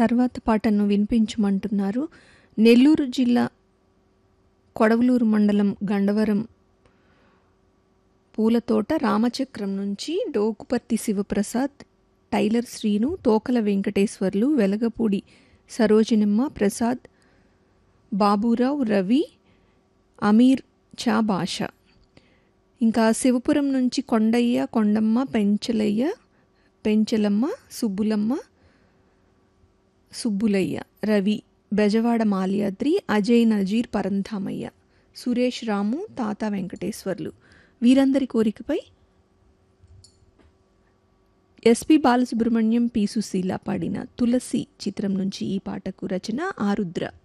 తర్వాత పాటను వినిపించమంటున్నారు నెల్లూరు జిల్లా కొడవలూరు మండలం గండవరం పూలతోట రామచక్రం నుంచి డోకుపర్తి శివప్రసాద్ టైలర్ శ్రీను తోకల వెంకటేశ్వర్లు వెలగపూడి సరోజినమ్మ ప్రసాద్ బాబురావు రవి అమీర్ చా భాష ఇంకా శివపురం నుంచి కొండయ్య కొండమ్మ పెంచలయ్య పెంచలమ్మ సుబ్బులమ్మ సుబ్బులయ్య రవి బెజవాడ మాల్యాద్రి అజయ్ నజీర్ పరంధామయ్య సురేష్ రాము తాత వెంకటేశ్వర్లు వీరందరి కోరికపై ఎస్పి బాలసుబ్రహ్మణ్యం పి సుశీల పాడిన తులసి చిత్రం నుంచి ఈ పాటకు రచన ఆరుద్ర